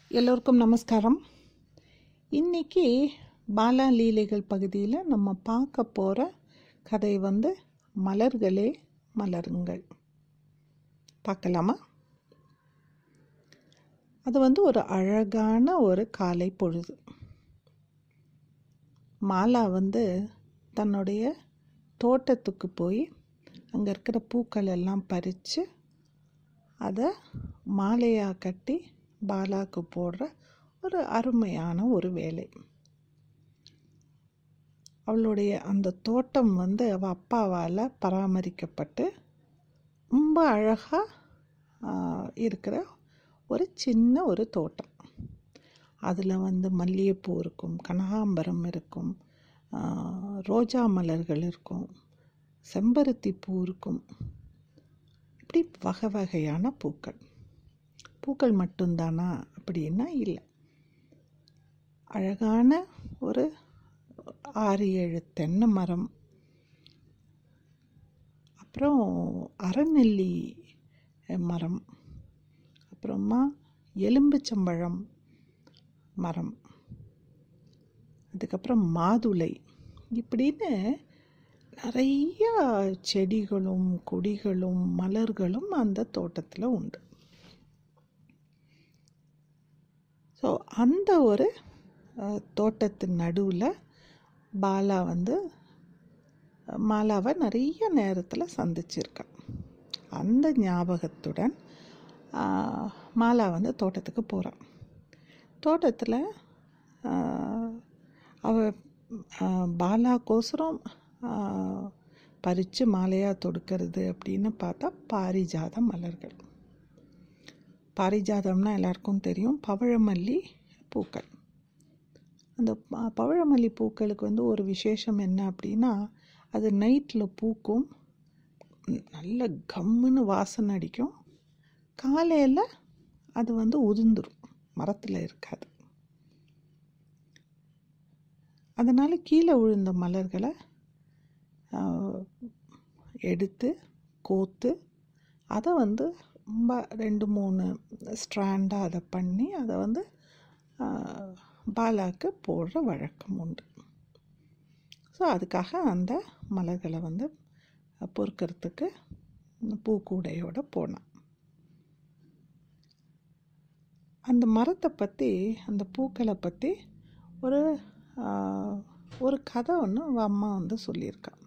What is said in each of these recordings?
எல்லோருக்கும் நமஸ்காரம் இன்னைக்கு பாலா லீலைகள் பகுதியில் நம்ம பார்க்க போகிற கதை வந்து மலர்களே மலருங்கள் பார்க்கலாமா அது வந்து ஒரு அழகான ஒரு காலை பொழுது மாலா வந்து தன்னுடைய தோட்டத்துக்கு போய் அங்கே இருக்கிற பூக்கள் எல்லாம் பறித்து அதை மாலையாக கட்டி பாலாக்கு போடுற ஒரு அருமையான ஒரு வேலை அவளுடைய அந்த தோட்டம் வந்து அவள் அப்பாவால் பராமரிக்கப்பட்டு ரொம்ப அழகாக இருக்கிற ஒரு சின்ன ஒரு தோட்டம் அதில் வந்து மல்லிகைப்பூ இருக்கும் கனகாம்பரம் இருக்கும் ரோஜா மலர்கள் இருக்கும் செம்பருத்தி பூ இருக்கும் இப்படி வகை வகையான பூக்கள் பூக்கள் மட்டும்தானா அப்படின்னா இல்லை அழகான ஒரு ஆறு ஏழு தென்னை மரம் அப்புறம் அறநெல்லி மரம் அப்புறமா எலும்புச்சம்பழம் மரம் அதுக்கப்புறம் மாதுளை இப்படின்னு நிறைய செடிகளும் கொடிகளும் மலர்களும் அந்த தோட்டத்தில் உண்டு ஸோ அந்த ஒரு தோட்டத்தின் நடுவில் பாலா வந்து மாலாவை நிறைய நேரத்தில் சந்திச்சிருக்கான் அந்த ஞாபகத்துடன் மாலா வந்து தோட்டத்துக்கு போகிறான் தோட்டத்தில் அவ பாலாக்கோசரம் பறித்து மாலையாக தொடுக்கிறது அப்படின்னு பார்த்தா பாரிஜாத மலர்கள் பாரிஜாதம்னா எல்லாருக்கும் தெரியும் பவழமல்லி பூக்கள் அந்த பவழமல்லி பூக்களுக்கு வந்து ஒரு விசேஷம் என்ன அப்படின்னா அது நைட்டில் பூக்கும் நல்ல கம்முன்னு வாசனை அடிக்கும் காலையில் அது வந்து உதிர்ந்துடும் மரத்தில் இருக்காது அதனால் கீழே விழுந்த மலர்களை எடுத்து கோத்து அதை வந்து ரொம்ப ரெண்டு மூணு ஸ்ட்ராண்டாக அதை பண்ணி அதை வந்து பாலாக்கு போடுற வழக்கம் உண்டு ஸோ அதுக்காக அந்த மலர்களை வந்து பொறுக்கிறதுக்கு பூக்கூடையோடு போனான் அந்த மரத்தை பற்றி அந்த பூக்களை பற்றி ஒரு ஒரு கதை ஒன்று அவள் அம்மா வந்து சொல்லியிருக்கான்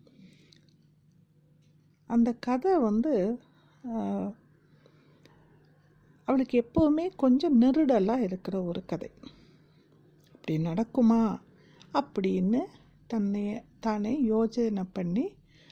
அந்த கதை வந்து அவளுக்கு எப்போவுமே கொஞ்சம் நெருடலாக இருக்கிற ஒரு கதை அப்படி நடக்குமா அப்படின்னு தன்னை தானே யோஜனை பண்ணி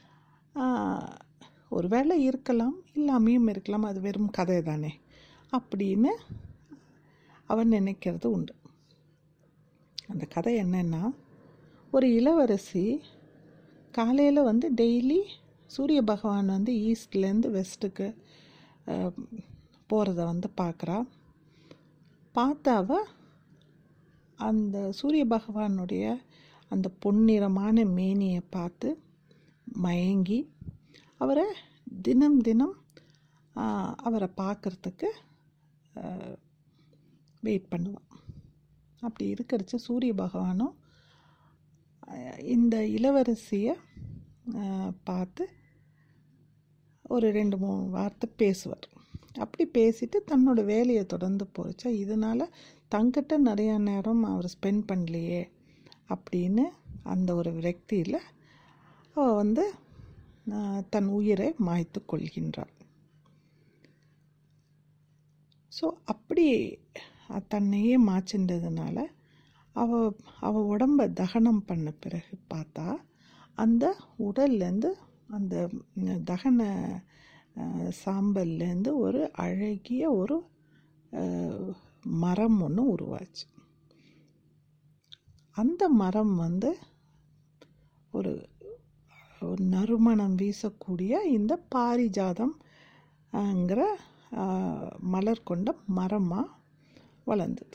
ஒரு வேளை இருக்கலாம் இல்லாமையும் இருக்கலாம் அது வெறும் கதை தானே அப்படின்னு அவன் நினைக்கிறது உண்டு அந்த கதை என்னென்னா ஒரு இளவரசி காலையில் வந்து டெய்லி சூரிய பகவான் வந்து ஈஸ்ட்லேருந்து வெஸ்ட்டுக்கு போகிறத வந்து பார்க்குறா பார்த்தாவ அந்த சூரிய பகவானுடைய அந்த பொன்னிறமான மேனியை பார்த்து மயங்கி அவரை தினம் தினம் அவரை பார்க்குறதுக்கு வெயிட் பண்ணுவான் அப்படி இருக்கிறச்ச சூரிய பகவானும் இந்த இளவரசியை பார்த்து ஒரு ரெண்டு மூணு வார்த்தை பேசுவார் அப்படி பேசிட்டு தன்னோட வேலையை தொடர்ந்து போச்சா இதனால் தங்கிட்ட நிறையா நேரம் அவர் ஸ்பெண்ட் பண்ணலையே அப்படின்னு அந்த ஒரு விரக்தியில் அவள் வந்து தன் உயிரை மாய்த்து கொள்கின்றாள் ஸோ அப்படி தன்னையே மாய்ச்சின்றதுனால அவ அவள் உடம்பை தகனம் பண்ண பிறகு பார்த்தா அந்த உடல்லேருந்து அந்த தகன சாம்பல்லேருந்து ஒரு அழகிய ஒரு மரம் ஒன்று உருவாச்சு அந்த மரம் வந்து ஒரு நறுமணம் வீசக்கூடிய இந்த பாரிஜாதம்ங்கிற மலர் கொண்ட மரமாக வளர்ந்தது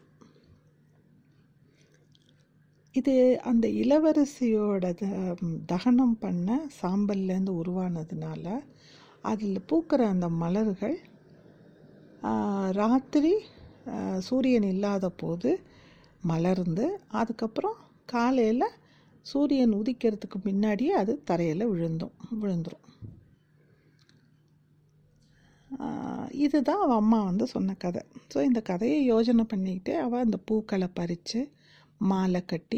இது அந்த இளவரசியோட தகனம் பண்ண சாம்பல்லேருந்து உருவானதுனால அதில் பூக்கிற அந்த மலர்கள் ராத்திரி அஹ், சூரியன் இல்லாத போது மலர்ந்து அதுக்கப்புறம் காலையில் சூரியன் உதிக்கிறதுக்கு முன்னாடியே அது தரையில் விழுந்தும் விழுந்துரும் ஆஹ் இதுதான் அவள் அம்மா வந்து சொன்ன கதை ஸோ இந்த கதையை யோஜனை பண்ணிக்கிட்டு அவள் அந்த பூக்களை பறித்து மாலை கட்டி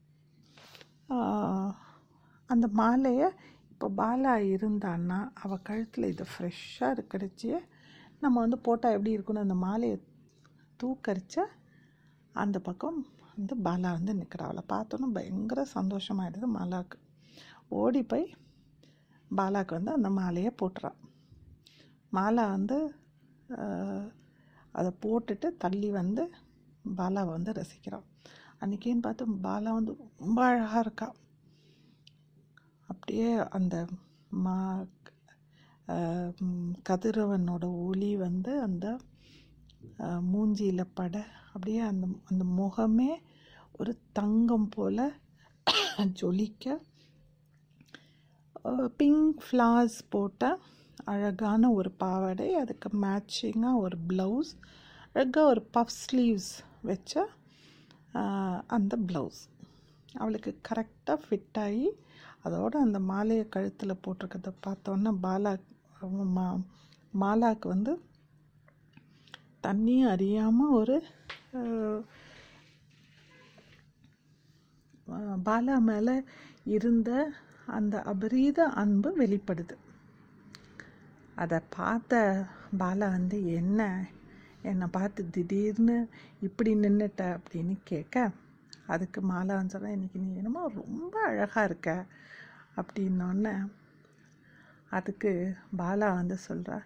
ஆஹ் அந்த மாலையை இப்போ பாலா இருந்தான்னா அவள் கழுத்தில் இது ஃப்ரெஷ்ஷாக இருக்கிறச்சியே நம்ம வந்து போட்டால் எப்படி இருக்குன்னு அந்த மாலையை தூக்கரிச்சா அந்த பக்கம் வந்து பாலா வந்து நிற்கிறா அவளை பார்த்தோன்னே பயங்கர சந்தோஷமாயிடுது மாலாவுக்கு ஓடி போய் பாலாவுக்கு வந்து அந்த மாலையை போட்டுறான் மாலா வந்து ஆஹ், அதை போட்டுட்டு தள்ளி வந்து பாலாவை வந்து ரசிக்கிறான் அன்றைக்கின்னு பார்த்து பாலா வந்து ரொம்ப அழகாக இருக்கா அப்படியே அந்த மா ஆஹ், ம், கதிரவனோட ஒளி வந்து அந்த மூஞ்சியில் பட அப்படியே அந்த அந்த முகமே ஒரு தங்கம் போல் ஜொலிக்க பிங்க் ஃப்ளார்ஸ் போட்ட அழகான ஒரு பாவாடை அதுக்கு மேட்சிங்காக ஒரு ப்ளவுஸ் அழகாக ஒரு பஃப் ஸ்லீவ்ஸ் வச்ச ஆஹ், அந்த ப்ளவுஸ் அவளுக்கு கரெக்டாக ஃபிட் ஆகி அதோட அந்த மாலையை கழுத்தில் போட்டிருக்கிறத பார்த்தோன்னா பாலா மா மாலாக்கு வந்து தண்ணி அறியாமல் ஒரு ஆஹ், ஆஹ், பாலா மேலே இருந்த அந்த அபரீத அன்பு வெளிப்படுது அதை பார்த்த பாலா வந்து என்ன என்னை பார்த்து திடீர்னு இப்படி நின்றுட்ட அப்படின்னு கேட்க அதுக்கு மாலா வந்து சொல்கிறேன் இன்னைக்கு நீ என்னமோ ரொம்ப அழகாக இருக்க அப்படின்னோடனே அதுக்கு பாலா வந்து சொல்கிறா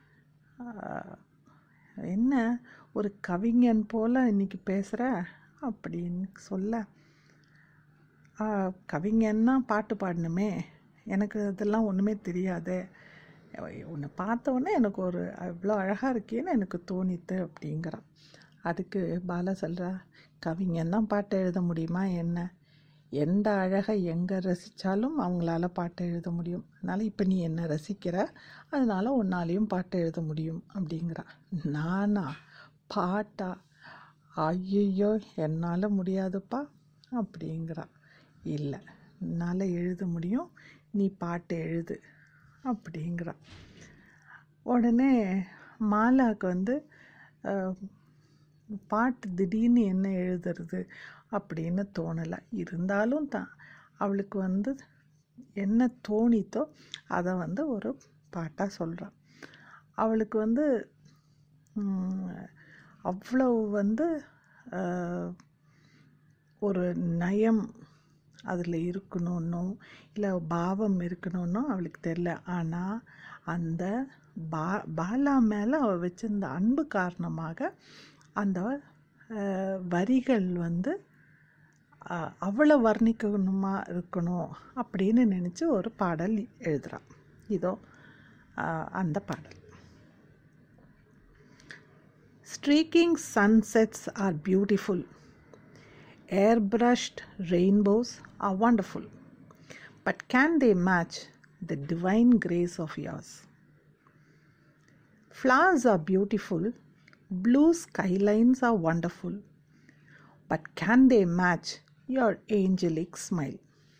என்ன ஒரு கவிஞன் போல் இன்னைக்கு பேசுகிற அப்படின்னு சொல்ல "ஆ, கவிஞன்னா பாட்டு பாடணுமே எனக்கு அதெல்லாம் ஒன்றுமே தெரியாதே உன்னை பார்த்த உடனே எனக்கு ஒரு அவ்வளோ அழகாக இருக்கேன்னு எனக்கு தோணித்து அப்படிங்கிறான் அதுக்கு பாலா சொல்கிறா கவிஞன்னா பாட்டு எழுத முடியுமா என்ன எந்த அழகை எங்கே ரசித்தாலும் அவங்களால பாட்டு எழுத முடியும் அதனால் இப்போ நீ என்ன ரசிக்கிற அதனால உன்னாலையும் பாட்டு எழுத முடியும் அப்படிங்கிறா நானா பாட்டா ஐயோ என்னால் முடியாதுப்பா அப்படிங்கிறா இல்லை என்னால் எழுத முடியும் நீ பாட்டு எழுது அப்படிங்கிறா உடனே மாலாவுக்கு வந்து அஹ், பாட்டு திடீர்னு என்ன எழுதுறது அப்படின்னு தோணலை இருந்தாலும் தான் அவளுக்கு வந்து என்ன தோணித்தோ அதை வந்து ஒரு பாட்டாக சொல்கிறான் அவளுக்கு வந்து ம், அவ்வளவு வந்து அஹ், ஒரு நயம் அதில் இருக்கணும்னோ இல்லை பாவம் இருக்கணும்னோ அவளுக்கு தெரில ஆனால் அந்த பா பாலா மேலே அவள் வச்சிருந்த அன்பு காரணமாக அந்த அஹ், வரிகள் வந்து அஹ், அவளை வர்ணிக்கணுமா இருக்கணும் அப்படின்னு நினச்சி ஒரு பாடல் எழுதுகிறான் இதோ அஹ், அந்த பாடல் Streaking sunsets are beautiful. Airbrushed rainbows are wonderful. But can they match the divine grace of yours? Flowers are beautiful. Blue skylines are wonderful. But can they match your angelic smile?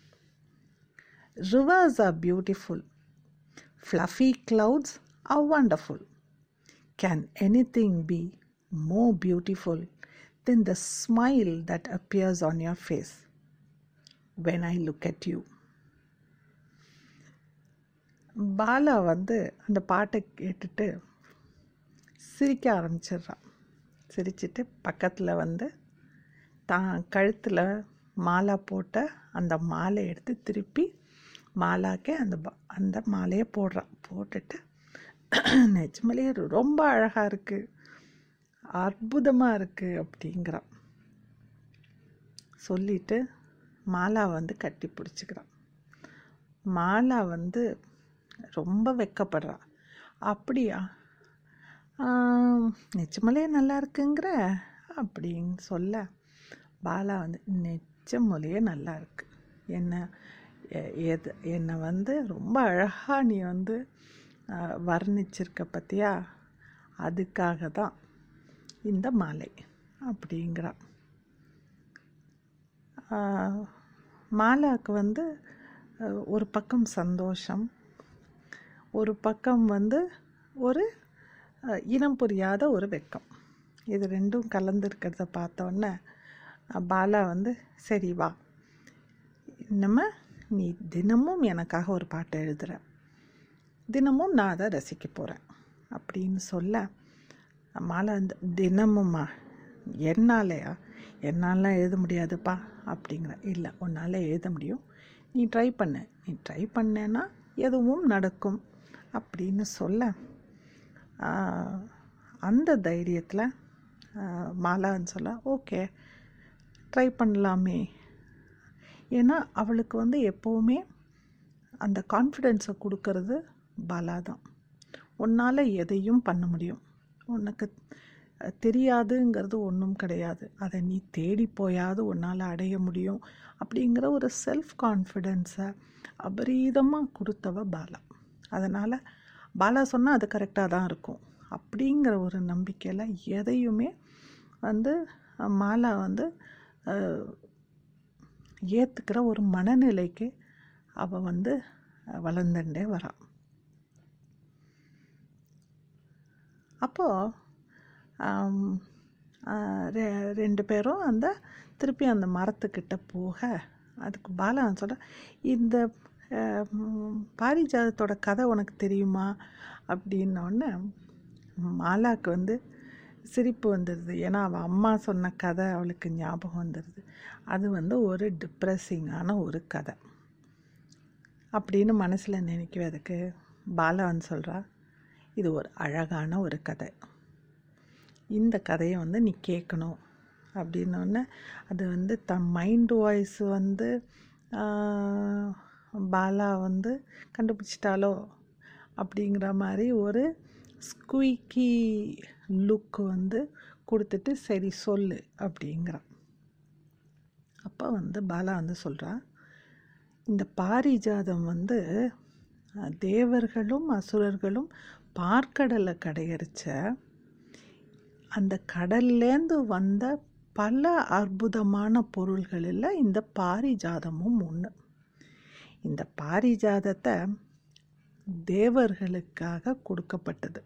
Rivers are beautiful. Fluffy clouds are wonderful. Can anything be more beautiful than the smile that appears on your face when I look at you? Bala வந்து அந்த பாட்டை கேட்டுட்டு சிரிக்க ஆரம்பிச்சிடுறான் சிரிச்சிட்டு பக்கத்தில் வந்து தான் கழுத்தில் மாலா போட்ட அந்த மாலை எடுத்து திருப்பி மாலாக்கே அந்த ப- அந்த மாலையை போடுறான் போட்டுட்டு நிஜமலே ரொம்ப அழகாக இருக்குது அற்புதமாக இருக்குது அப்படிங்கிறான் சொல்லிட்டு மாலா வந்து கட்டி பிடிச்சிக்கிறான் மாலா வந்து ரொம்ப வெக்கப்படுறா அப்படியா ஆம், நிஜமலே நல்லா இருக்குங்கிற அப்படின்னு சொல்ல பாலா வந்து நிஜமொழியே நல்லா இருக்கு என்ன எ- எது என்னை வந்து ரொம்ப அழகாக நீ வந்து ஆ, வர்ணிச்சிருக்க பத்தியா அதுக்காக தான் இந்த மாலை அப்படிங்கிறா மாலாவுக்கு வந்து அஹ், ஒரு பக்கம் சந்தோஷம் ஒரு பக்கம் வந்து ஒரு அஹ், இனம் புரியாத ஒரு வெக்கம் இது ரெண்டும் கலந்துருக்கிறத பார்த்தோன்னே அஹ், பாலா வந்து சரி வா நம்ம நீ தினமும் எனக்காக ஒரு பாட்டு எழுதுற தினமும் நான் அதை ரசிக்க போகிறேன் அப்படின்னு சொல்ல மாலை அந்த தினமும்மா என்னாலையா என்னாலாம் எழுத முடியாதுப்பா அப்படிங்கிற இல்லை உன்னால் எழுத முடியும் நீ ட்ரை பண்ணு நீ ட்ரை பண்ணேன்னா எதுவும் நடக்கும் அப்படின்னு சொல்ல ஆஹ், அந்த தைரியத்தில் மாலான்னு சொல்ல ஓகே ட்ரை பண்ணலாமே ஏன்னா அவளுக்கு வந்து எப்போவுமே அந்த கான்ஃபிடென்ஸை கொடுக்கறது பாலா தான் உன்னால் எதையும் பண்ண முடியும் உனக்கு அஹ், தெரியாதுங்கிறது ஒன்றும் கிடையாது அதை நீ தேடி போயாவது உன்னால் அடைய முடியும் அப்படிங்கிற ஒரு செல்ஃப் கான்ஃபிடென்ஸை அபரீதமாக கொடுத்தவ பாலா அதனால் பாலா சொன்னால் அது கரெக்டாக தான் இருக்கும் அப்படிங்கிற ஒரு நம்பிக்கையில் எதையுமே வந்து அஹ், மாலா வந்து ஏற்றுக்கிற ஒரு மனநிலைக்கு அவள் வந்து அஹ், வளர்ந்துட்டே வரா அப்போது ரெண்டு பேரும் அந்த திருப்பி அந்த மரத்துக்கிட்ட போக அதுக்கு பாலா சொல்ல இந்த அஹ், ம், பாரிஜாதத்தோட கதை உனக்கு தெரியுமா அப்படின்னோடனே மாலாக்கு வந்து சிரிப்பு வந்துடுது ஏன்னா அவள் அம்மா சொன்ன கதை அவளுக்கு ஞாபகம் வந்துடுது அது வந்து ஒரு டிப்ரெஸிங்கான ஒரு கதை அப்படின்னு மனசில் நினைக்கவே அதுக்கு பாலா வந்து சொல்கிறா இது ஒரு அழகான ஒரு கதை இந்த கதையை வந்து நீ கேட்கணும் அப்படின்னோடனே அது வந்து தன் மைண்ட் வாய்ஸ் வந்து ஆஹ், பாலா வந்து கண்டுபிடிச்சிட்டாலோ அப்படிங்கிற மாதிரி ஒரு ஸ்குயிக்கி லுக் வந்து கொடுத்துட்டு சரி சொல்லு அப்படிங்கிறான் அப்போ வந்து பாலா வந்து சொல்கிறா இந்த பாரிஜாதம் வந்து அஹ், தேவர்களும் அசுரர்களும் பார்க்கடலை கடையரிச்ச அந்த கடல்லேருந்து வந்த பல அற்புதமான பொருள்களில் இந்த பாரிஜாதமும் ஒன்று இந்த பாரிஜாதத்தை தேவர்களுக்காக கொடுக்கப்பட்டது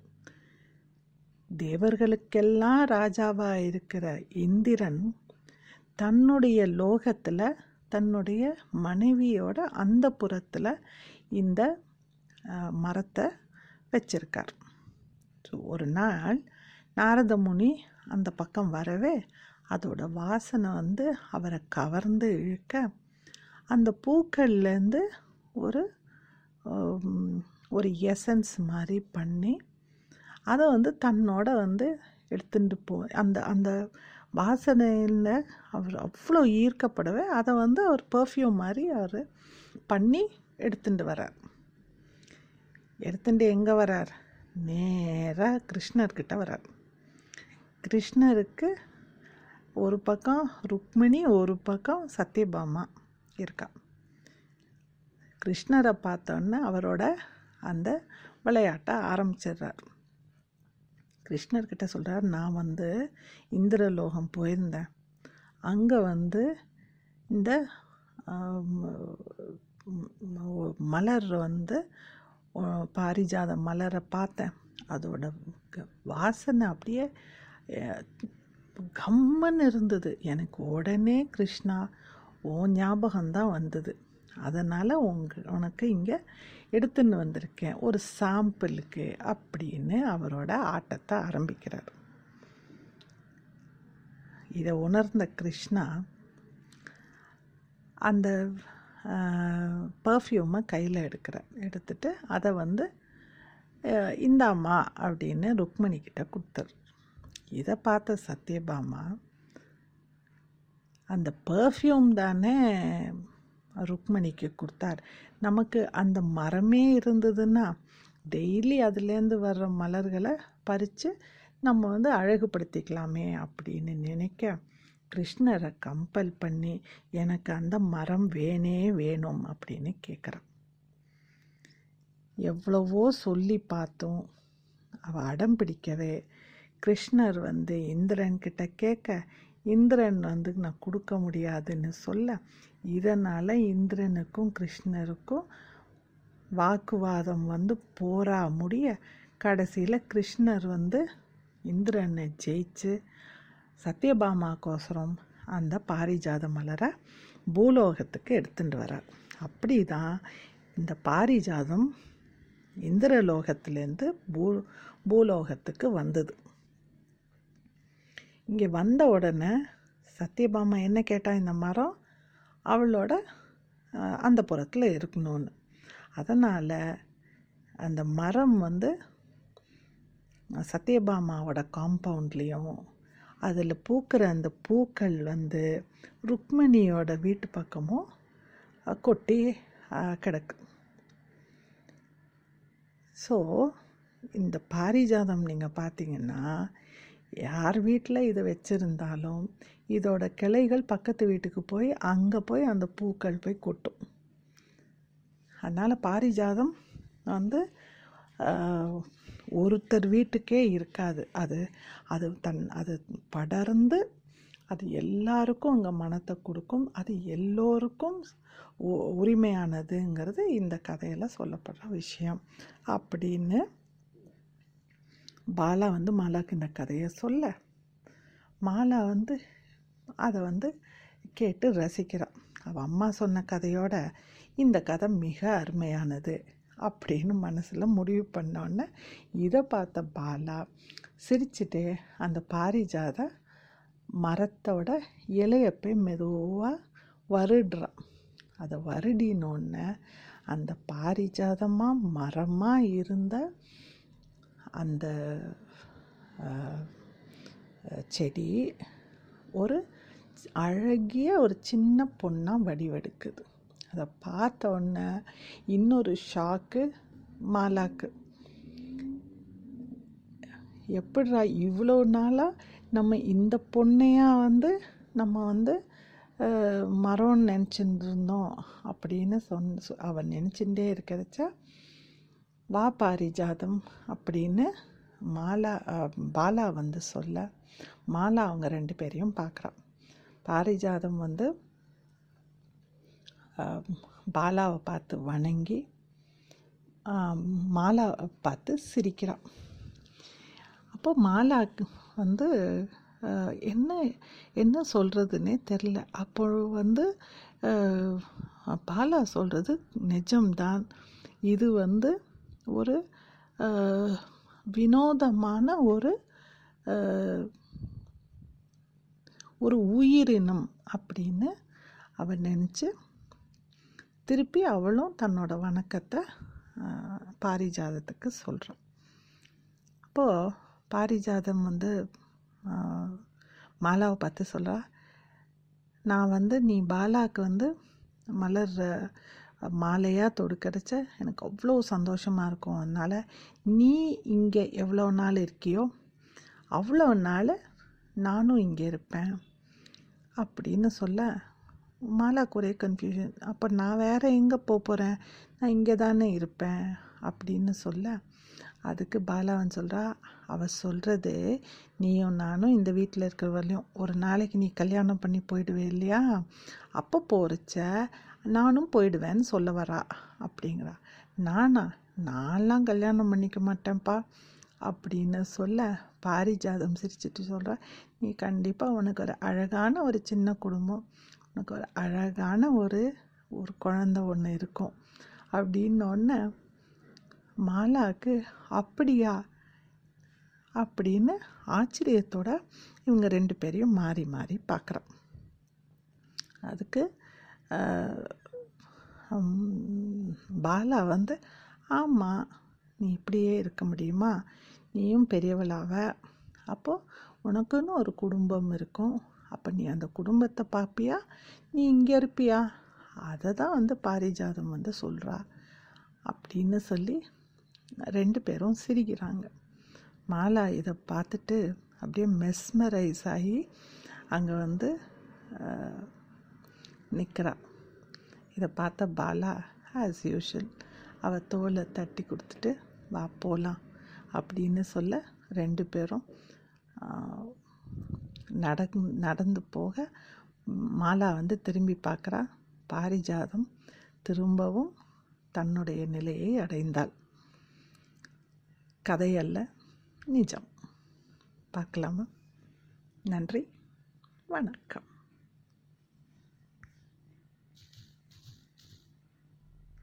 தேவர்களுக்கெல்லாம் ராஜாவாக இருக்கிற இந்திரன் தன்னுடைய லோகத்தில் தன்னுடைய மனைவியோட அந்த புறத்தில் இந்த அஹ், மரத்தை வச்சிருக்கார் ஸோ ஒரு நாள் நாரத முனி அந்த பக்கம் வரவே அதோட வாசனை வந்து அவரை கவர்ந்து இழுக்க அந்த பூக்கள்லேருந்து ஒரு உம், ஒரு எசன்ஸ் மாதிரி பண்ணி அதை வந்து தன்னோட வந்து எடுத்துட்டு போ அந்த அந்த வாசனையில் அவர் அவ்வளோ ஈர்க்கப்படவே அதை வந்து அவர் பர்ஃப்யூம் மாதிரி அவர் பண்ணி எடுத்துட்டு வரார் எடுத்துட்டு எங்கே வரார் நேராக கிருஷ்ணர்கிட்ட வரார் கிருஷ்ணருக்கு ஒரு பக்கம் ருக்மிணி ஒரு பக்கம் சத்யபாமா இருக்கா கிருஷ்ணரை பார்த்தோன்னே அவரோட அந்த விளையாட்டை ஆரம்பிச்சிடுறார் கிருஷ்ணர்கிட்ட சொல்கிறார் நான் வந்து இந்திரலோகம் போயிருந்தேன் அங்கே வந்து இந்த ஆம், ம், மலர் வந்து ஓ, பாரிஜாத மலரை பார்த்தேன் அதோட க- வாசனை அப்படியே அஹ், கம்மன்னு இருந்தது எனக்கு உடனே கிருஷ்ணா ஓ ஞாபகம்தான் வந்தது அதனால் உங்க உனக்கு இங்கே எடுத்துன்னு வந்திருக்கேன் ஒரு சாம்பிளுக்கு அப்படின்னு அவரோட ஆட்டத்தை ஆரம்பிக்கிறார் இதை உணர்ந்த கிருஷ்ணா அந்த பர்ஃப்யூமை கையில் எடுக்கிறார் எடுத்துட்டு அதை வந்து அஹ், இந்தாம்மா அப்படின்னு ருக்மணி கிட்ட கொடுத்தாரு இதை பார்த்த சத்யபாமா அந்த பர்ஃப்யூம் தானே ருக்மணிக்கு கொடுத்தார் நமக்கு அந்த மரமே இருந்ததுன்னா டெய்லி அதுலேருந்து வர்ற மலர்களை பறித்து நம்ம வந்து அழகுபடுத்திக்கலாமே அப்படின்னு நினைக்க கிருஷ்ணரை கம்பல் பண்ணி எனக்கு அந்த மரம் வேணே வேணும் அப்படின்னு கேட்குறான் எவ்வளவோ சொல்லி பார்த்தோம் அவள் அடம் பிடிக்கவே கிருஷ்ணர் வந்து இந்திரன் கிட்ட கேட்க இந்திரன் வந்து நான் கொடுக்க முடியாதுன்னு சொல்ல இதனால் இந்திரனுக்கும் கிருஷ்ணருக்கும் வாக்குவாதம் வந்து போரா முடிய கடைசியில் கிருஷ்ணர் வந்து இந்திரனை ஜெயிச்சு சத்யபாமாக்கோசரம் அந்த பாரிஜாத மலரை பூலோகத்துக்கு எடுத்துட்டு வரார் அப்படி தான் இந்த பாரிஜாதம் இந்திரலோகத்திலேருந்து பூ பூலோகத்துக்கு வந்தது இங்கே வந்த உடனே சத்யபாமா என்ன கேட்டா இந்த மரம் அவளோட அந்த புறத்தில் இருக்கணும்னு அதனால் அந்த மரம் வந்து சத்யபாமாவோட காம்பவுண்ட்லேயும் அதில் பூக்கிற அந்த பூக்கள் வந்து ருக்மணியோட வீட்டு பக்கமும் கொட்டி கிடக்கு ஸோ இந்த பாரிஜாதம் நீங்கள் பார்த்தீங்கன்னா யார் வீட்டில் இதை வச்சுருந்தாலும் இதோட கிளைகள் பக்கத்து வீட்டுக்கு போய் அங்கே போய் அந்த பூக்கள் போய் கொட்டும் அதனால் பாரிஜாதம் வந்து ஒருத்தர் வீட்டுக்கே இருக்காது அது அது தன் அது படர்ந்து அது எல்லாருக்கும் அங்கே மனத்தை கொடுக்கும் அது எல்லோருக்கும் உரிமையானதுங்கிறது இந்த கதையில் சொல்லப்படுற விஷயம் அப்படின்னு பாலா வந்து மாலாவுக்கு இந்த கதையை சொல்ல மாலா வந்து அதை வந்து கேட்டு ரசிக்கிறான் அவள் அம்மா சொன்ன கதையோட இந்த கதை மிக அருமையானது அப்படின்னு மனசில் முடிவு பண்ணோன்னே இதை பார்த்த பாலா சிரிச்சுட்டே அந்த பாரிஜாத மரத்தோட இலைய போய் மெதுவாக வருடுறான் அதை வருடினோடனே அந்த பாரிஜாதமாக மரமாக இருந்த அந்த செடி ஒரு அழகிய ஒரு சின்ன பொண்ணாக வடிவெடுக்குது அதை பார்த்த உடனே இன்னொரு ஷாக்கு மாலாக்கு எப்படிரா இவ்வளோ நாளாக நம்ம இந்த பொண்ணையாக வந்து நம்ம வந்து மரம்னு நினச்சிட்டு இருந்தோம் அப்படின்னு சொன் அவன் நினச்சிட்டே இருக்கிறச்ச வா பாரிஜாதம் அப்படின்னு மாலா பாலா வந்து சொல்ல மாலா அவங்க ரெண்டு பேரையும் பார்க்குறான் பாரிஜாதம் வந்து பாலாவை பார்த்து வணங்கி மாலாவை பார்த்து சிரிக்கிறான் அப்போ மாலாக்கு வந்து என்ன என்ன சொல்கிறதுனே தெரில அப்போ வந்து பாலா சொல்கிறது நிஜம்தான் இது வந்து ஒரு வினோதமான ஒரு ஒரு உயிரினம் அப்படின்னு அவன் நினச்சி திருப்பி அவளும் தன்னோட வணக்கத்தை பாரிஜாதத்துக்கு சொல்கிறான் அப்போது பாரிஜாதம் வந்து மாலாவை பார்த்து சொல்கிறா நான் வந்து நீ பாலாவுக்கு வந்து மலர் மாலையாக தொடுக்கடிச்ச எனக்கு அவ்வளோ சந்தோஷமாக இருக்கும் அதனால் நீ இங்கே எவ்வளோ நாள் இருக்கியோ அவ்வளோ நாள் நானும் இங்கே இருப்பேன் அப்படின்னு சொல்ல மாலாக்கு ஒரே கன்ஃபியூஷன் அப்போ நான் வேறு எங்கே போக போகிறேன் நான் இங்கே தானே இருப்பேன் அப்படின்னு சொல்ல அதுக்கு பாலாவன் சொல்கிறா அவள் சொல்கிறது நீயும் நானும் இந்த வீட்டில் இருக்கிற வரலையும் ஒரு நாளைக்கு நீ கல்யாணம் பண்ணி போயிடுவே இல்லையா அப்போ போகிறச்ச நானும் போயிடுவேன்னு சொல்ல வரா அப்படிங்கிறா நானா நான்லாம் கல்யாணம் பண்ணிக்க மாட்டேன்ப்பா அப்படின்னு சொல்ல பாரிஜாதம் சிரிச்சிட்டு சொல்கிறா நீ கண்டிப்பாக உனக்கு ஒரு அழகான ஒரு சின்ன குடும்பம் உனக்கு ஒரு அழகான ஒரு ஒரு குழந்த ஒன்று இருக்கும் அப்படின்னொன்னே மாலாவுக்கு அப்படியா அப்படின்னு ஆச்சரியத்தோட இவங்க ரெண்டு பேரையும் மாறி மாறி பார்க்குறான் அதுக்கு பாலா வந்து ஆமாம் நீ இப்படியே இருக்க முடியுமா நீயும் பெரியவளாவ அப்போது உனக்குன்னு ஒரு குடும்பம் இருக்கும் அப்போ நீ அந்த குடும்பத்தை பார்ப்பியா நீ இங்கே இருப்பியா அதை தான் வந்து பாரிஜாதம் வந்து சொல்கிறா அப்படின்னு சொல்லி ரெண்டு பேரும் சிரிக்கிறாங்க மாலா இதை பார்த்துட்டு அப்படியே மெஸ்மரைஸ் ஆகி அங்கே வந்து நிற்கிறா இதை பார்த்த பாலா ஆஸ் யூஷுவல் அவள் தோலை தட்டி கொடுத்துட்டு வா போகலாம் அப்படின்னு சொல்ல ரெண்டு பேரும் நடந் நடந்து போக மாலா வந்து திரும்பி பார்க்குறா பாரிஜாதம் திரும்பவும் தன்னுடைய நிலையை அடைந்தாள் கதையல்ல நிஜம் பார்க்கலாமா நன்றி வணக்கம்